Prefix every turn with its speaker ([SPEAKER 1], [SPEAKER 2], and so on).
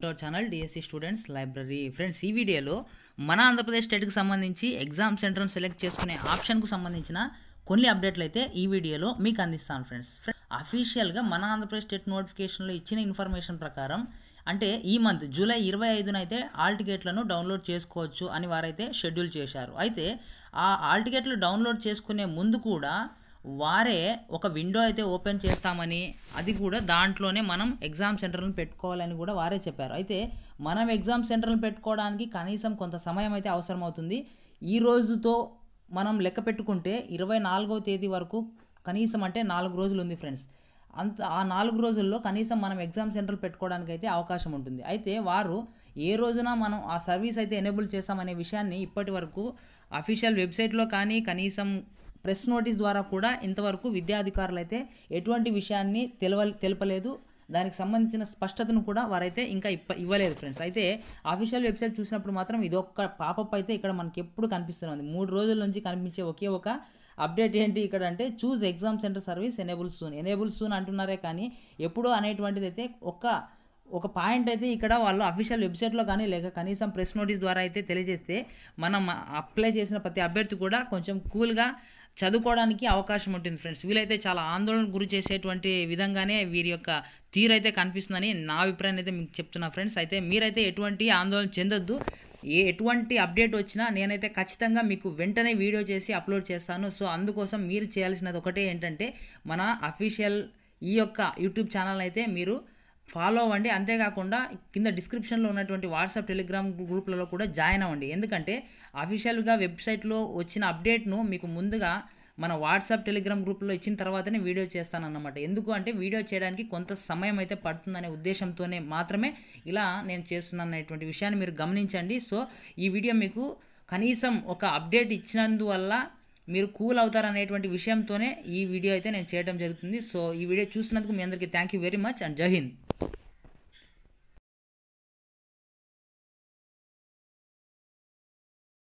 [SPEAKER 1] hour channel DSC students library friends ఈ వీడియోలో మన ఆంధ్రప్రదేశ్ స్టేట్కి సంబంధించి ఎగ్జామ్ సెంటర్ను సెలెక్ట్ చేసుకునే ఆప్షన్కు సంబంధించిన కొన్ని అప్డేట్లు అయితే ఈ వీడియోలో మీకు అందిస్తాను ఫ్రెండ్స్ అఫీషియల్గా మన ఆంధ్రప్రదేశ్ స్టేట్ నోటిఫికేషన్లో ఇచ్చిన ఇన్ఫర్మేషన్ ప్రకారం అంటే ఈ మంత్ జూలై ఇరవై ఐదున అయితే ఆల్ టికెట్లను డౌన్లోడ్ చేసుకోవచ్చు అని వారైతే షెడ్యూల్ చేశారు అయితే ఆ ఆల్ టికెట్లు డౌన్లోడ్ చేసుకునే ముందు కూడా వారే ఒక విండో అయితే ఓపెన్ చేస్తామని అది కూడా దాంట్లోనే మనం ఎగ్జామ్ సెంటర్లను పెట్టుకోవాలని కూడా వారే చెప్పారు అయితే మనం ఎగ్జామ్ సెంటర్లను పెట్టుకోవడానికి కనీసం కొంత సమయం అయితే అవసరం అవుతుంది ఈ రోజుతో మనం లెక్క పెట్టుకుంటే ఇరవై నాలుగవ తేదీ వరకు కనీసం అంటే నాలుగు రోజులు ఉంది ఫ్రెండ్స్ అంత ఆ నాలుగు రోజుల్లో కనీసం మనం ఎగ్జామ్ సెంటర్ పెట్టుకోవడానికి అయితే అవకాశం ఉంటుంది అయితే వారు ఏ రోజున మనం ఆ సర్వీస్ అయితే ఎనేబుల్ చేస్తామనే విషయాన్ని ఇప్పటి వరకు అఫీషియల్ వెబ్సైట్లో కానీ కనీసం ప్రెస్ నోటీస్ ద్వారా కూడా ఇంతవరకు విద్యాధికారులు అయితే ఎటువంటి విషయాన్ని తెలవ తెలుపలేదు దానికి సంబంధించిన స్పష్టతను కూడా వారైతే ఇంకా ఇప్ప ఇవ్వలేదు ఫ్రెండ్స్ అయితే అఫీషియల్ వెబ్సైట్ చూసినప్పుడు మాత్రం ఇదొక్క పాపప్ అయితే ఇక్కడ మనకి ఎప్పుడు కనిపిస్తుంది మూడు రోజుల నుంచి కనిపించే ఒకే ఒక అప్డేట్ ఏంటి ఇక్కడ అంటే choose exam centre service enable soon enable soon అంటున్నారే కానీ ఎప్పుడో అనేటువంటిది అయితే ఒక ఒక పాయింట్ అయితే ఇక్కడ వాళ్ళు అఫీషియల్ వెబ్సైట్లో కానీ లేక కనీసం ప్రెస్ నోటీస్ ద్వారా అయితే తెలియజేస్తే మనం అప్లై చేసిన ప్రతి అభ్యర్థి కూడా కొంచెం కూల్గా చదువుకోవడానికి అవకాశం ఉంటుంది ఫ్రెండ్స్ వీలైతే చాలా ఆందోళన గురి చేసేటువంటి విధంగానే వీరి యొక్క తీరు అయితే కనిపిస్తుందని నా అభిప్రాయం అయితే మీకు చెప్తున్నా ఫ్రెండ్స్ అయితే మీరైతే ఎటువంటి ఆందోళన చెందొద్దు ఏ ఎటువంటి అప్డేట్ వచ్చినా నేనైతే ఖచ్చితంగా మీకు వెంటనే వీడియో చేసి అప్లోడ్ చేస్తాను సో అందుకోసం మీరు చేయాల్సినది ఒకటే ఏంటంటే మన అఫీషియల్ ఈ యొక్క యూట్యూబ్ ఛానల్ అయితే మీరు ఫాలో అవ్వండి అంతేకాకుండా కింద డిస్క్రిప్షన్లో ఉన్నటువంటి వాట్సాప్ టెలిగ్రామ్ గ్రూప్లలో కూడా జాయిన్ అవ్వండి ఎందుకంటే అఫీషియల్గా వెబ్సైట్లో వచ్చిన అప్డేట్ను మీకు ముందుగా మన వాట్సాప్ టెలిగ్రామ్ గ్రూప్లో ఇచ్చిన తర్వాతనే వీడియో చేస్తానన్నమాట ఎందుకు అంటే వీడియో చేయడానికి కొంత సమయం అయితే పడుతుందనే ఉద్దేశంతోనే మాత్రమే ఇలా నేను చేస్తున్నాననేటువంటి విషయాన్ని మీరు గమనించండి సో ఈ వీడియో మీకు కనీసం ఒక అప్డేట్ ఇచ్చినందువల్ల మీరు కూల్ అవుతారనేటువంటి విషయంతోనే ఈ వీడియో అయితే నేను చేయడం జరుగుతుంది సో ఈ వీడియో చూసినందుకు మీ అందరికీ thank you very much and Jai Hind